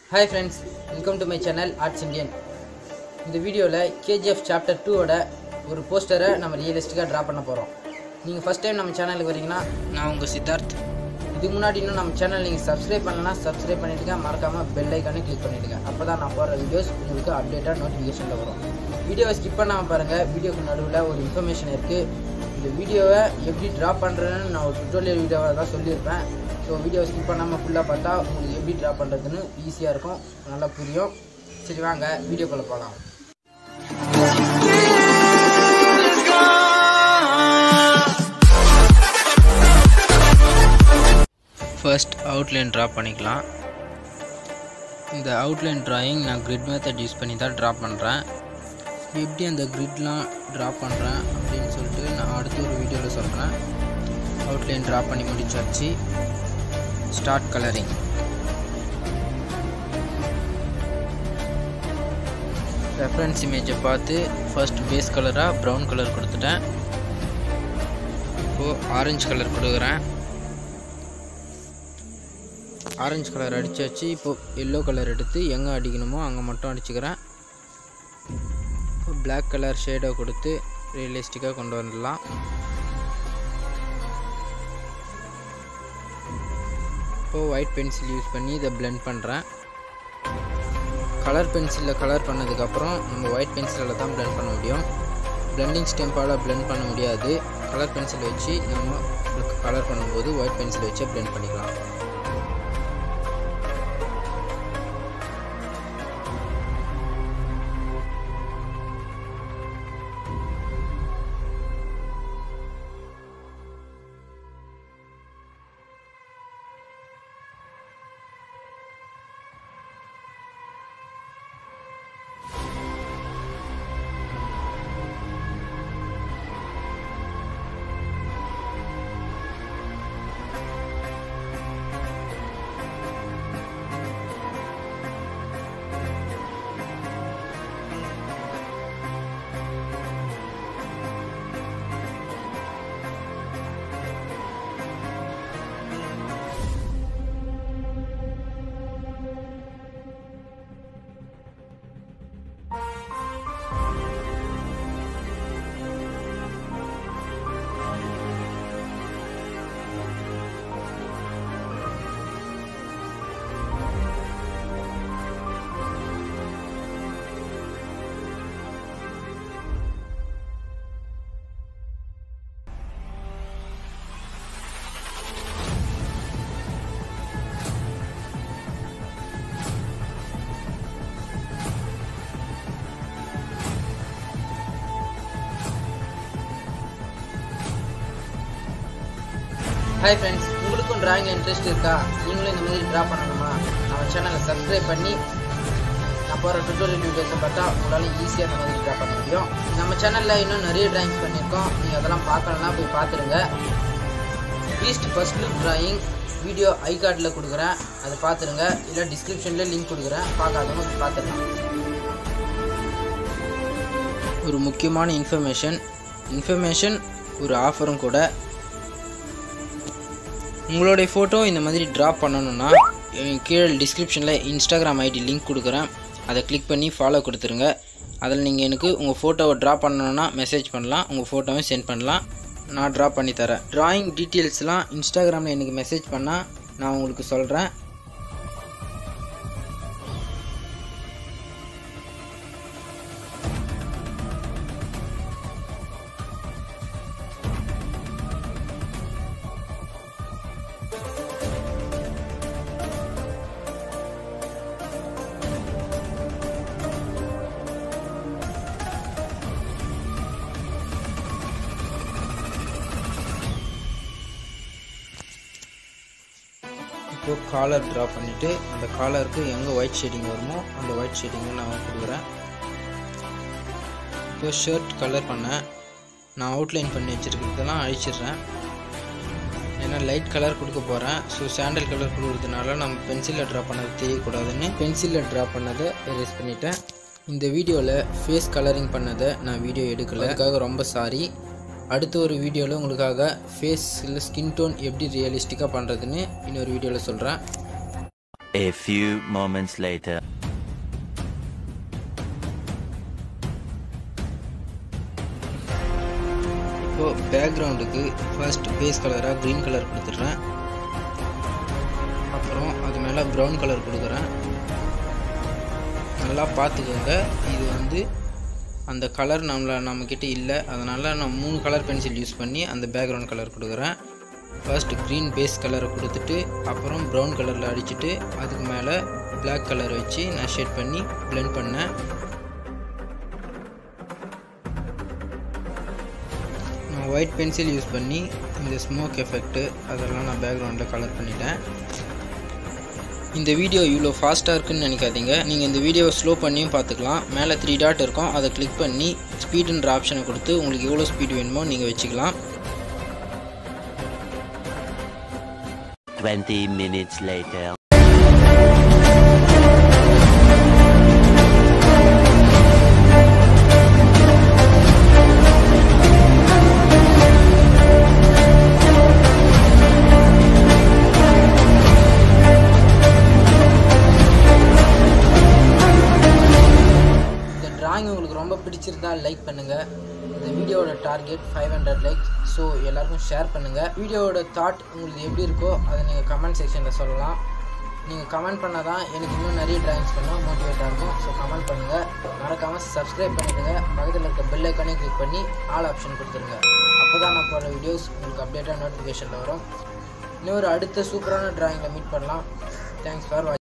Hi friends welcome to my channel arts Indian இந்த வீடியோவில் KGF chapter டூவோட ஒரு போஸ்டரை நம்ம ரியலிஸ்டிக்காக ட்ரா பண்ண போகிறோம் நீங்கள் ஃபஸ்ட் டைம் நம்ம சேனலுக்கு வரீங்கன்னா நான் உங்கள் சித்தார்த் இதுக்கு முன்னாடி இன்னும் நம்ம சேனல் நீங்கள் சப்ஸ்கிரைப் பண்ணலன்னா சப்ஸ்கிரைப் பண்ணிவிடுங்க மறக்காமல் பெல் ஐக்கானே கிளிக் பண்ணிவிடுங்க அப்போ தான் நான் போடுற வீடியோஸ் உங்களுக்கு அப்டேட்டாக நோட்டிஃபிகேஷனில் வரும் வீடியோவை ஸ்கிப் பண்ணாமல் பாருங்கள் வீடியோக்கு நடுவில் ஒரு இன்ஃபர்மேஷன் இருக்குது இந்த வீடியோவை எப்படி ட்ரா பண்ணுறேன்னு நான் ஒரு டுட்டோரியல் வீடியோவாக தான் சொல்லியிருப்பேன் ஸோ வீடியோ ஸ்கிப் பண்ணாமல் ஃபுல்லாக பார்த்தா உங்களுக்கு எப்படி ட்ரா பண்ணுறதுன்னு ஈஸியாக இருக்கும் நல்லா புரியும் சரி வாங்க வீடியோக்குள்ளே போகலாம் ஃபர்ஸ்ட் அவுட்லைன் ட்ரா பண்ணிக்கலாம் இந்த அவுட்லைன் ட்ராயிங் நான் கிரிட் மெத்தட் யூஸ் பண்ணி தான் ட்ரா பண்ணுறேன் எப்படி அந்த கிரிட்லாம் ட்ரா பண்ணுறேன் அப்படின்னு சொல்லிட்டு நான் அடுத்த ஒரு வீடியோவில் சொல்கிறேன் அவுட்லைன் ட்ரா பண்ணி முடிச்சாச்சு ஸ்டார்ட் கலரிங் ரெஃபரன்ஸ் இமேஜை பார்த்து ஃபர்ஸ்ட் பேஸ் கலராக ப்ரௌன் கலர் கொடுத்துட்டேன் இப்போது ஆரஞ்சு கலர் கொடுக்குறேன் ஆரஞ்சு கலர் அடித்தாச்சு இப்போது எல்லோ கலர் எடுத்து எங்கே அடிக்கணுமோ அங்கே மட்டும் அடிச்சுக்கிறேன் இப்போ பிளாக் கலர் ஷேடோ கொடுத்து ரியலிஸ்டிக்காக கொண்டு வந்துடலாம் இப்போது ஒயிட் பென்சில் யூஸ் பண்ணி இதை பிளெண்ட் பண்ணுறேன் கலர் பென்சிலில் கலர் பண்ணதுக்கப்புறம் நம்ம ஒயிட் பென்சிலில் தான் பிளெண்ட் பண்ண முடியும் பிளெண்டிங் ஸ்டெம்பால் பிளெண்ட் பண்ண முடியாது கலர் பென்சில் வச்சு நம்ம கலர் பண்ணும்போது ஒயிட் பென்சில் வச்சு பிளெண்ட் பண்ணிக்கலாம் ஹாய் ஃப்ரெண்ட்ஸ் உங்களுக்கும் டிராயிங் இன்ட்ரெஸ்ட் இருக்கா நீங்களும் இந்த மாதிரி ட்ரா பண்ணணுமா நம்ம சேனலை சப்ஸ்கிரைப் பண்ணி நான் போகிற டுட்டோரியல் வீடியோஸை பார்த்தா உங்களால் ஈஸியாக அந்த மாதிரி ட்ரா பண்ண முடியும் நம்ம சேனலில் இன்னும் நிறைய டிராயிங்ஸ் பண்ணியிருக்கோம் நீங்கள் அதெல்லாம் பார்க்கலன்னா போய் பார்த்துருங்க east first look drawing video I கார்டில் கொடுக்குறேன் அதை பார்த்துருங்க இல்லை டிஸ்கிரிப்ஷனில் லிங்க் கொடுக்குறேன் பார்க்காதவங்க பார்த்துருங்க ஒரு முக்கியமான இன்ஃபர்மேஷன் இன்ஃபர்மேஷன் ஒரு ஆஃபரும் கூட உங்களுடைய ஃபோட்டோ இந்த மாதிரி ட்ராப் பண்ணணுன்னா கீழே டிஸ்கிரிப்ஷனில் இன்ஸ்டாகிராம் ஐடி லிங்க் கொடுக்குறேன் அதை கிளிக் பண்ணி ஃபாலோ கொடுத்துருங்க அதில் நீங்கள் எனக்கு உங்கள் ஃபோட்டோவை ட்ரா பண்ணணுன்னா மெசேஜ் பண்ணலாம் உங்கள் ஃபோட்டோவும் சென்ட் பண்ணலாம் நான் ட்ரா பண்ணி தரேன் ட்ராயிங் டீட்டெயில்ஸ்லாம் இன்ஸ்டாகிராமில் எனக்கு மெசேஜ் பண்ணால் நான் உங்களுக்கு சொல்கிறேன் இப்போது காலர் ட்ரா பண்ணிவிட்டு அந்த காலருக்கு எங்கே ஒயிட் ஷேடிங் வருமோ அந்த ஒயிட் ஷேடிங்கை நான் கொடுக்குறேன் இப்போ ஷர்ட் கலர் பண்ணேன் நான் அவுட்லைன் பண்ணி வச்சுருக்கிறதெல்லாம் அழிச்சிடுறேன் ஏன்னா லைட் கலர் கொடுக்க போகிறேன் ஸோ சாண்டல் கலர் கொடுக்குறதுனால நம்ம பென்சிலில் ட்ரா பண்ணது தெரியக்கூடாதுன்னு பென்சிலில் ட்ரா பண்ணதை எரேஸ் பண்ணிட்டேன் இந்த வீடியோவில் ஃபேஸ் கலரிங் பண்ணதை நான் வீடியோ எடுக்கல அதுக்காக ரொம்ப சாரி அடுத்த ஒரு வீடியோவில் உங்களுக்காக ஃபேஸ் இல்லை ஸ்கின் டோன் எப்படி ரியலிஸ்டிக்காக பண்ணுறதுன்னு இன்னொரு வீடியோவில் சொல்கிறேன் A few moments later. இப்போது பேக்ரவுண்டுக்கு ஃபர்ஸ்ட் பேஸ் கலராக க்ரீன் கலர் கொடுத்துட்றேன் அப்புறம் அது மேலே ப்ரௌன் கலர் கொடுக்குறேன் நல்லா பார்த்துக்கோங்க இது வந்து அந்த கலர் நம்மள நம்மக்கிட்ட இல்லை அதனால் நான் மூணு கலர் பென்சில் யூஸ் பண்ணி அந்த பேக்ரவுண்ட் கலர் கொடுக்குறேன் ஃபர்ஸ்ட் க்ரீன் பேஸ் கலரை கொடுத்துட்டு அப்புறம் ப்ரௌன் கலரில் அடிச்சுட்டு அதுக்கு மேலே Black கலர் வச்சு நான் ஷேட் பண்ணி blend பண்ணேன் நான் ஒயிட் பென்சில் யூஸ் பண்ணி இந்த ஸ்மோக் எஃபெக்ட்டு அதெல்லாம் நான் பேக்ரவுண்டில் கலர் பண்ணிட்டேன் இந்த வீடியோ இவ்வளோ ஃபாஸ்ட்டாக இருக்குன்னு நினைக்காதீங்க நீங்கள் இந்த வீடியோவை ஸ்லோ பண்ணியும் பார்த்துக்கலாம் மேலே த்ரீ டாட் இருக்கும் அதை கிளிக் பண்ணி ஸ்பீடுன்ற ஆப்ஷனை கொடுத்து உங்களுக்கு எவ்வளோ ஸ்பீட் வேணுமோ நீங்கள் வச்சுக்கலாம் 20 minutes later. இந்த டிராயிங் உங்களுக்கு ரொம்ப பிடிச்சிருந்தா லைக் பண்ணுங்கள் இந்த வீடியோவோட target five hundred likes so எல்லாருக்கும் ஷேர் பண்ணுங்கள் வீடியோவோட தாட் உங்களுக்கு எப்படி இருக்கோ அதை நீங்கள் கமெண்ட் செக்ஷனில் சொல்லலாம் நீங்கள் கமெண்ட் பண்ணால் தான் எனக்கு இன்னும் நிறைய டிராயிங்ஸ் பண்ண மோட்டிவேட்டாக இருக்கும் ஸோ கமெண்ட் பண்ணுங்கள் மறக்காமல் சப்ஸ்கிரைப் பண்ணிடுங்க பக்கத்தில் இருக்க பெல் ஐக்கானே கிளிக் பண்ணி ஆல் ஆப்ஷன் கொடுத்துருங்க அப்போ தான் நான் போடுற வீடியோஸ் உங்களுக்கு அப்டேட்டாக நோட்டிஃபிகேஷனில் வரும் இன்னொரு அடுத்த சூப்பரான டிராயிங்கில் மீட் பண்ணலாம் தேங்க்ஸ் ஃபார் வாட்சிங்